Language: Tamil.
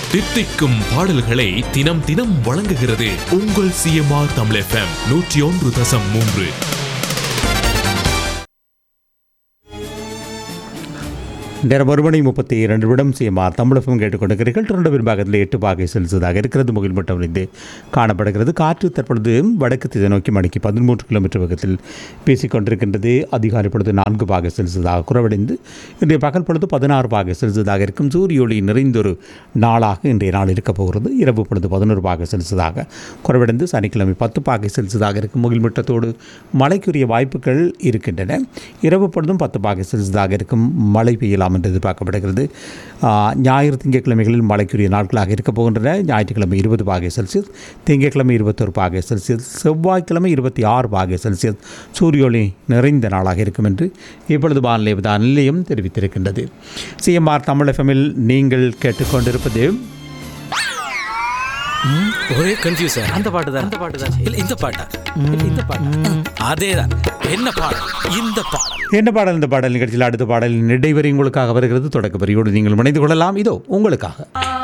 தித்திக்கும் பாடல்களை தினம் தினம் வழங்குகிறது உங்கள் சிஎம்ஆர் தமிழ் எஃப்எம் நூற்றி ஒன்று தசம் மூன்று நேரம் ஒரு மணி முப்பத்தி இரண்டு நிமிடம் சிஎம்ஆர் தமிழகம் கேட்டுக்கொண்டிருக்கிறீர்கள் இரண்டு பின்பாகத்தில் எட்டு பாகை செலுத்துவதாக இருக்கிறது முகில் மட்டம் இருந்து காணப்படுகிறது காற்று தற்பொழுது வடக்கு திசை நோக்கி மணிக்கு பதிமூன்று கிலோமீட்டர் வேகத்தில் வீசிக்கொண்டிருக்கின்றது அதிகாலை பொழுது நான்கு பாகை செலுத்துவதாக குறைவடைந்து இன்றைய பகல் பொழுது பதினாறு பாகை செலுத்துவதாக இருக்கும் சூரிய ஒளி நிறைந்தொரு நாளாக இன்றைய நாள் இருக்கப் போகிறது இரவு பொழுது பதினோரு பாகை செலுத்துவதாக குறைவடைந்து சனிக்கிழமை பத்து பாகை செலுத்துவதாக இருக்கும் முகில் மட்டத்தோடு மழைக்குரிய வாய்ப்புகள் இருக்கின்றன இரவு பொழுதும் பத்து பாகை செலுத்துவதாக இருக்கும் மழை பெய்யலாம் என்று எதிர்பார்க்கப்படுகிறது ஆ, ஞாயிறு திங்கட்கிழமைகளில் மழைக்குரிய நாட்களாக இருக்கப் போகின்றன ஞாயிற்றுக்கிழமை இருபது பாகை செல்சியஸ் திங்கட்கிழமை இருபத்தொரு பாகை செல்சியஸ் செவ்வாய்க்கிழமை இருபத்தி ஆறு பாகை செல்சியஸ் சூரிய ஒளி நிறைந்த நாளாக இருக்கும் என்று இப்பொழுது வானிலை விதான நிலையம் தெரிவித்திருக்கின்றது சிஎம்ஆர் தமிழ் எஃப்எம்மில் நீங்கள் கேட்டுக்கொண்டிருப்பது ஒரே கன்ஃபியூஸ் அந்த பாட்டு தான் அந்த பாட்டு தான் இல்ல இந்த பாட்டா இல்ல இந்த பாட்டா அதேதான் என்ன பாடல் இந்த பாடல் என்ன பாடல் இந்த பாடல் நிகழ்ச்சியில் அடுத்த பாடலின் இடைவெளி உங்களுக்காக வருகிறது தொடக்க வரியோடு நீங்கள் இணைந்து கொள்ளலாம் இதோ உங்களுக்காக